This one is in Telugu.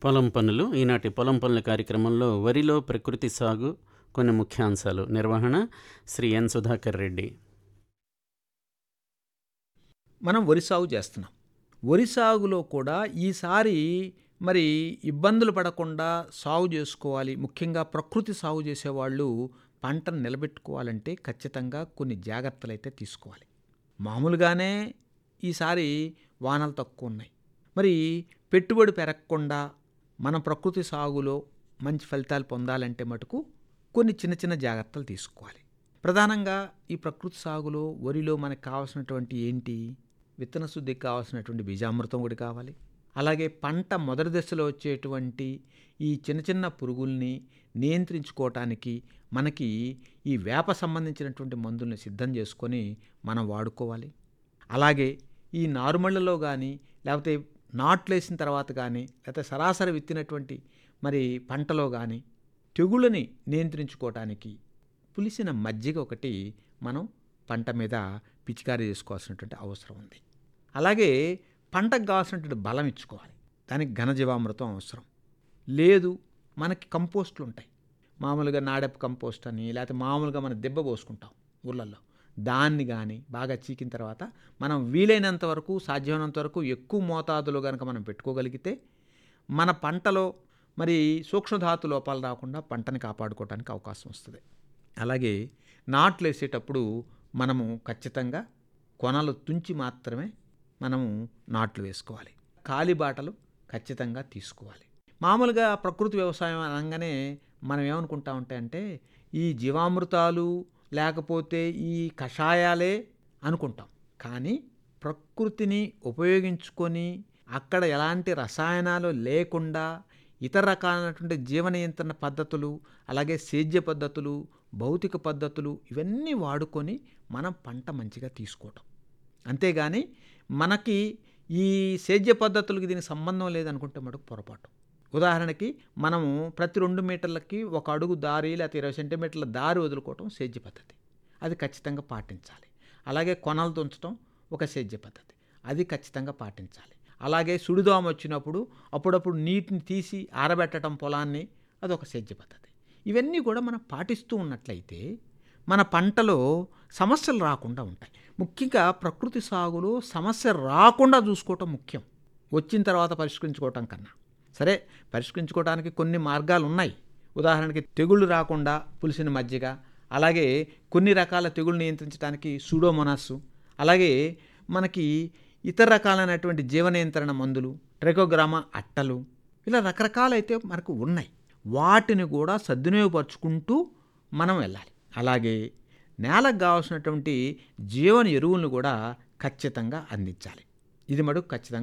పొలం పనులు ఈనాటి పొలం పనుల కార్యక్రమంలో వరిలో ప్రకృతి సాగు కొన్ని ముఖ్యాంశాలు నిర్వహణ శ్రీ ఎన్ సుధాకర్ రెడ్డి మనం వరి సాగు చేస్తున్నాం వరి సాగులో కూడా ఈసారి మరి ఇబ్బందులు పడకుండా సాగు చేసుకోవాలి ముఖ్యంగా ప్రకృతి సాగు చేసేవాళ్ళు పంటను నిలబెట్టుకోవాలంటే ఖచ్చితంగా కొన్ని జాగ్రత్తలు అయితే తీసుకోవాలి మామూలుగానే ఈసారి వానలు తక్కువ ఉన్నాయి మరి పెట్టుబడి పెరగకుండా మనం ప్రకృతి సాగులో మంచి ఫలితాలు పొందాలంటే మటుకు కొన్ని చిన్న చిన్న జాగ్రత్తలు తీసుకోవాలి ప్రధానంగా ఈ ప్రకృతి సాగులో వరిలో మనకు కావాల్సినటువంటి ఏంటి విత్తన శుద్ధికి కావాల్సినటువంటి బీజామృతం కూడా కావాలి అలాగే పంట మొదటి దశలో వచ్చేటువంటి ఈ చిన్న చిన్న పురుగుల్ని నియంత్రించుకోవటానికి మనకి ఈ వేప సంబంధించినటువంటి మందుల్ని సిద్ధం చేసుకొని మనం వాడుకోవాలి అలాగే ఈ నారుమళ్ళలో కానీ లేకపోతే నాట్లు వేసిన తర్వాత కానీ లేకపోతే సరాసరి విత్తినటువంటి మరి పంటలో కానీ తెగుళ్ళని నియంత్రించుకోవటానికి పులిసిన మజ్జిగ ఒకటి మనం పంట మీద పిచికారీ చేసుకోవాల్సినటువంటి అవసరం ఉంది అలాగే పంటకు కావాల్సినటువంటి బలం ఇచ్చుకోవాలి దానికి ఘనజీవామృతం అవసరం లేదు మనకి కంపోస్టులు ఉంటాయి మామూలుగా నాడెప్ప కంపోస్ట్ అని లేకపోతే మామూలుగా మనం దెబ్బ పోసుకుంటాం ఊళ్ళల్లో దాన్ని కానీ బాగా చీకిన తర్వాత మనం వీలైనంత వరకు సాధ్యమైనంత వరకు ఎక్కువ మోతాదులో కనుక మనం పెట్టుకోగలిగితే మన పంటలో మరి సూక్ష్మధాతు లోపాలు రాకుండా పంటని కాపాడుకోవడానికి అవకాశం వస్తుంది అలాగే నాట్లు వేసేటప్పుడు మనము ఖచ్చితంగా కొనలు తుంచి మాత్రమే మనము నాట్లు వేసుకోవాలి కాలిబాటలు ఖచ్చితంగా తీసుకోవాలి మామూలుగా ప్రకృతి వ్యవసాయం అనగానే మనం ఏమనుకుంటా ఉంటే అంటే ఈ జీవామృతాలు లేకపోతే ఈ కషాయాలే అనుకుంటాం కానీ ప్రకృతిని ఉపయోగించుకొని అక్కడ ఎలాంటి రసాయనాలు లేకుండా ఇతర రకాలైనటువంటి జీవ నియంత్రణ పద్ధతులు అలాగే సేద్య పద్ధతులు భౌతిక పద్ధతులు ఇవన్నీ వాడుకొని మనం పంట మంచిగా తీసుకోవటం అంతేగాని మనకి ఈ సేద్య పద్ధతులకి దీనికి సంబంధం లేదనుకుంటే మటుకు పొరపాటు ఉదాహరణకి మనము ప్రతి రెండు మీటర్లకి ఒక అడుగు దారి లేకపోతే ఇరవై సెంటీమీటర్ల దారి వదులుకోవటం సేద్య పద్ధతి అది ఖచ్చితంగా పాటించాలి అలాగే కొనలు తుంచడం ఒక సేద్య పద్ధతి అది ఖచ్చితంగా పాటించాలి అలాగే సుడిదోమ వచ్చినప్పుడు అప్పుడప్పుడు నీటిని తీసి ఆరబెట్టడం పొలాన్ని అదొక సేద్య పద్ధతి ఇవన్నీ కూడా మనం పాటిస్తూ ఉన్నట్లయితే మన పంటలో సమస్యలు రాకుండా ఉంటాయి ముఖ్యంగా ప్రకృతి సాగులో సమస్య రాకుండా చూసుకోవటం ముఖ్యం వచ్చిన తర్వాత పరిష్కరించుకోవటం కన్నా సరే పరిష్కరించుకోవడానికి కొన్ని మార్గాలు ఉన్నాయి ఉదాహరణకి తెగుళ్ళు రాకుండా పులిసిన మజ్జిగ అలాగే కొన్ని రకాల తెగుళ్ళు నియంత్రించడానికి సూడోమోనాస్ అలాగే మనకి ఇతర రకాలైనటువంటి జీవ నియంత్రణ మందులు ట్రెకోగ్రామా అట్టలు ఇలా రకరకాలైతే మనకు ఉన్నాయి వాటిని కూడా సద్వినియోగపరుచుకుంటూ మనం వెళ్ళాలి అలాగే నేలకు కావాల్సినటువంటి జీవన ఎరువులను కూడా ఖచ్చితంగా అందించాలి ఇది మటుకు ఖచ్చితంగా